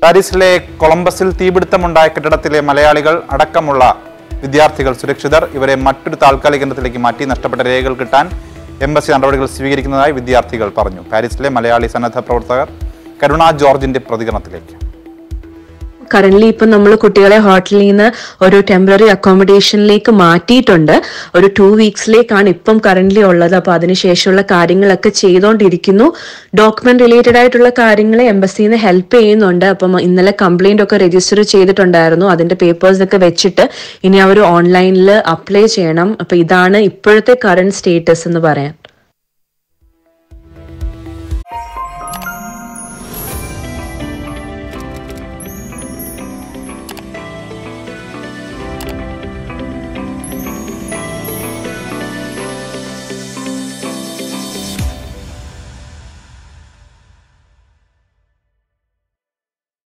പാരീസിലെ കൊളംബസിൽ തീപിടുത്തമുണ്ടായ കെട്ടിടത്തിലെ മലയാളികൾ അടക്കമുള്ള വിദ്യാർത്ഥികൾ സുരക്ഷിതർ ഇവരെ മറ്റൊരു താൽക്കാലിക കേന്ദ്രത്തിലേക്ക് മാറ്റി നഷ്ടപ്പെട്ട രേഖകൾ കിട്ടാൻ എംബസി നടപടികൾ സ്വീകരിക്കുന്നതായി വിദ്യാർത്ഥികൾ പറഞ്ഞു പാരീസിലെ മലയാളി സന്നദ്ധ പ്രവർത്തകർ കരുണ ജോർജിന്റെ പ്രതികരണത്തിലേക്ക് കറന്റ് ഇപ്പം നമ്മൾ കുട്ടികളെ ഹോട്ടലിൽ നിന്ന് ഒരു ടെമ്പററി അക്കോമഡേഷനിലേക്ക് മാറ്റിയിട്ടുണ്ട് ഒരു ടു വീക്സിലേക്കാണ് ഇപ്പം കറന്റ് ഉള്ളത് അപ്പൊ അതിനുശേഷമുള്ള കാര്യങ്ങളൊക്കെ ചെയ്തുകൊണ്ടിരിക്കുന്നു ഡോക്യുമെന്റ് റിലേറ്റഡ് ആയിട്ടുള്ള കാര്യങ്ങൾ എംബസിയിൽ നിന്ന് ഹെൽപ്പ് ചെയ്യുന്നുണ്ട് അപ്പം ഇന്നലെ കംപ്ലൈന്റ് ഒക്കെ രജിസ്റ്റർ ചെയ്തിട്ടുണ്ടായിരുന്നു അതിന്റെ പേപ്പേഴ്സ് ഒക്കെ വെച്ചിട്ട് ഇനി അവർ ഓൺലൈനിൽ അപ്ലൈ ചെയ്യണം അപ്പൊ ഇതാണ് ഇപ്പോഴത്തെ കറന്റ് സ്റ്റേറ്റസ് എന്ന് പറയാം